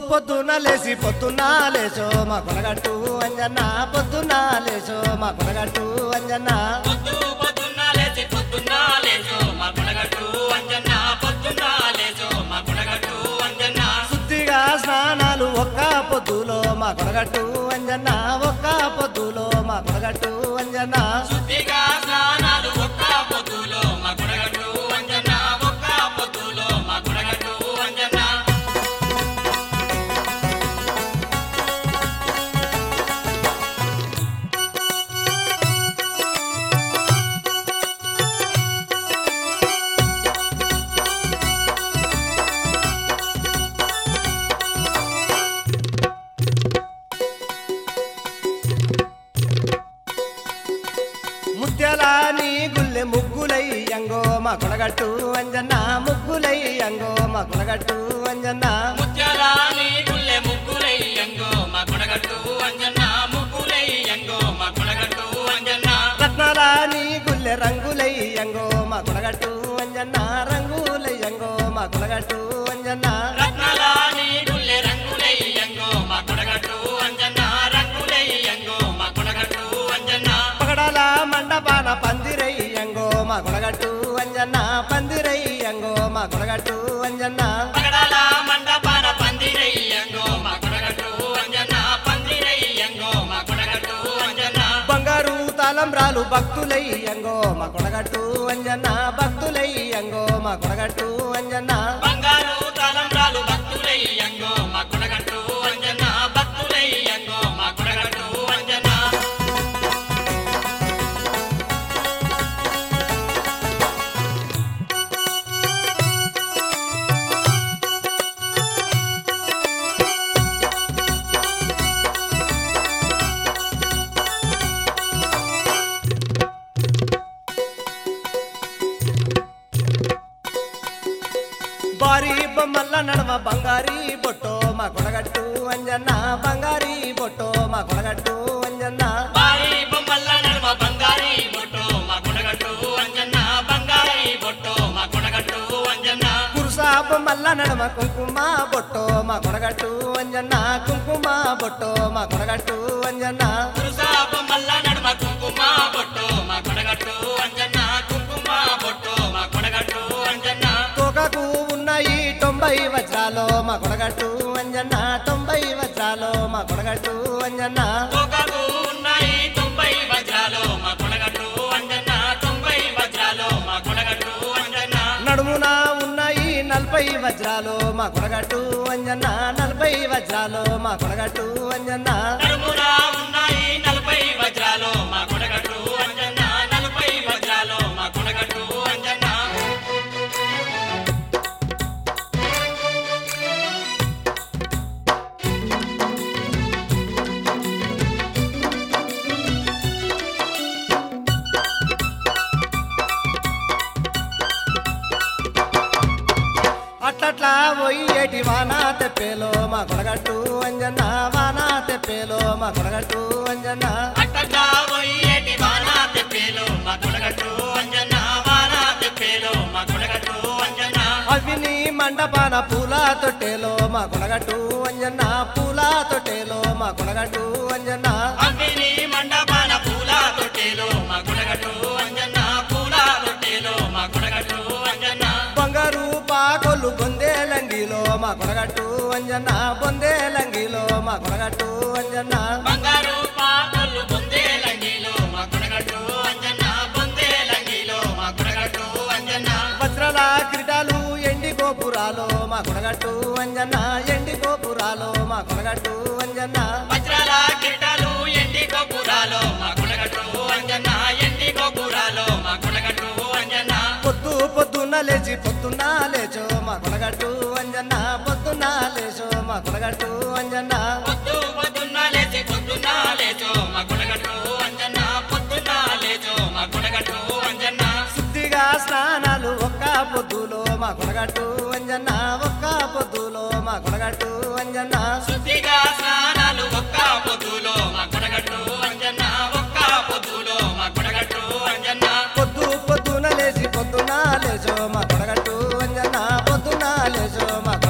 పొద్దున లేసి పొద్దున లేచో మా కొనగట్టు అంజన్న పొద్దున లేచో మా కొనగట్టు అంజన్న పొద్దు పొద్దున్న లేచి పొద్దున్న లేచో మా కొనగట్టు అంజన్న పొద్దున్న లేచో మా కొనగట్టు అంజన్న శుద్ధిగా స్నానాలు ఒక్క పొద్దులో మా కొనగట్టు అంజన్న ఒక్క పొద్దులో మా కొనగట్టు అంజన్న శుద్ధిగా స్నానాలు ఒక్క పొద్దులో మా కొనగట్టు అంజన్న ఒక్క పొద్దులో మా కొనగట్టు అంజన్న ముత్యాల నీ గుల్లె ముగ్గులై అంగో మా కొనగట్టు అంజన్న ముగ్గులై అంగో మా కొనగట్టు అంజన్న ముత్యాలని గుల్లె ముగ్గులై ఎంగో మా కొనగట్టు అంజన్న ముగ్గులై ఎంగో మా కొనగట్టు అంజన్న రత్నాల నీ గుల్లె రంగులై అంగో మా కొనగట్టు అంజన్న రంగులై అంగో మా కొనగట్టు అంజన్న రత్నాలని గుల్లె రంగులై ఎంగో మా కొనగట్టు అంజన్న రంగులై ఎంగో మా కొనగట్టు అంజన్న పగడాల మండపాన పందిరై అంగో మా కొనగట్టు అంజన్న పందిరై అంగో మా కొనగట్టు అంజన్న పగడాల మండపాన పందిరై ఎంగో మా కొనగట్టు అంజన్న పందిరై ఎంగో మా కొనగట్టు అంజన్న బంగారు తాళంబ్రాలు భక్తులై అంగో మా కొనగట్టు అంజన్న భక్తులై అంగో మా కొనగట్టు అంజన్న బంగారు తలంబ్రాలు భక్తులై ఎంగో మా కొనగట్టు అంజన్న భక్తులై ఎంగో మా కొనగట్టు అంజన్న బారి బొమ్మల్ల నడమ బంగారి బొట్టో మా కొనగట్టు అంజన్న బంగారి బొట్టో మా కొనగట్టు అంజన్న బారి బొమ్మల్ల నడుమ బంగారి బొట్టు మా కొనగట్టు అంజన్న బంగారి బొట్టు మా కొనగట్టు అంజన్న కురుసా బొమ్మల్ల నడమ కుంకుమ బొట్టో మా కొనగట్టు అంజన్న కుంకుమ బొట్టో మా కొనగట్టు అంజన్న కురుసా బొమ్మల్ల నడుమ కుంకుమ బొట్టు మా కొనగట్టు అంజన్న కుంకుమ బొట్టు మా కొనగట్టు అంజన్న తోకకు ఉన్నాయి తొంభై వజ్రాలో మా కొనగట్టు అంజన్న తొంభై వజ్రాలో మా కొనగట్టు అంజన్న తోకకు ఉన్నాయి తొంభై వజ్రాలు మా కొనగట్టు అంజన్న తొంభై వజ్రాలు మా కొనగట్టు అంజన్న నడుమున ఉన్నాయి నలభై వజ్రాలు మా కొనగట్టు అంజన్న నలభై వజ్రాలు మా కొనగట్టు అంజన్న నడుమున ఉన్నాయి నలభై వజ్రాలు మా కొనగట్టు అంజన్న నలభై వజ్రాలు మా కొనగట్టు అంజన్న అట్లట్లా పోయి ఏటి వానా తెప్పేలో మా కొనగట్టు అంజన్న వానా తెప్పేలో మా కొనగట్టు అంజన్న అట్టగా పోయేటి వానా తెప్పేలు మా కొనగట్టు అంజన్న వానా తెప్పేలు మా కొనగట్టు అంజన్న అవిని మండపాన పూల తొట్టేలో మా కొనగట్టు అంజన్న పూల తొట్టేలో మా కొనగట్టు అంజన్న అమ్మిని మండపాన పూల తొట్టేలు మా కొనగట్టు అంజన్న పూల తొట్టేలు మా కొనగట్టు అంజన్న బంగారు పాకొల్లు బొందేలంగిలో మా కొనగట్టు అంజన్న బొందేలంగిలో మా కొనగట్టు అంజన్న బంగారు పాపలు బొందే లంగిలో మా కొనగట్టు అంజన్న బొందే లంగిలో మా కొనగట్టు అంజన్న వజ్రాల క్రీడాలు ఎండి గోపురాలో మా కొనగట్టు అంజన్న ఎండి గోపురాలో మా కొనగట్టు అంజన్న వజ్రాల కిరీటాలు ఎండి గోపురాలు మా కొనగట్టు అంజన్న ఎండి గోపురాలు మా కొనగట్టు అంజన్న పొద్దు పొద్దున్న లేచి పొద్దున్న లేచో మా కొనగట్టు అంజన్న పొద్దున్న లేచో మా కొనగట్టు అంజన్న పొద్దు పొద్దున్న లేచి పొద్దున్న లేచో మా కొనగట్టు అంజన్న పొద్దున్న లేచో మా కొనగట్టు అంజన్న శుద్ధిగా స్నానాలు ఒక్క పొద్దులో మా కొనగట్టు అంజన్న ఒక్క పొద్దులో మా కొనగట్టు అంజన్న శుద్ధిగా స్నానాలు ఒక్క పొద్దులో మా కొనగట్టు అంజన్న ఒక్క పొద్దులో మా కొనగట్టు అంజన్న పొద్దు పొద్దున లేచి పొద్దున లేచో మా కొనగట్టు అంజన్న పొద్దున లేచో మా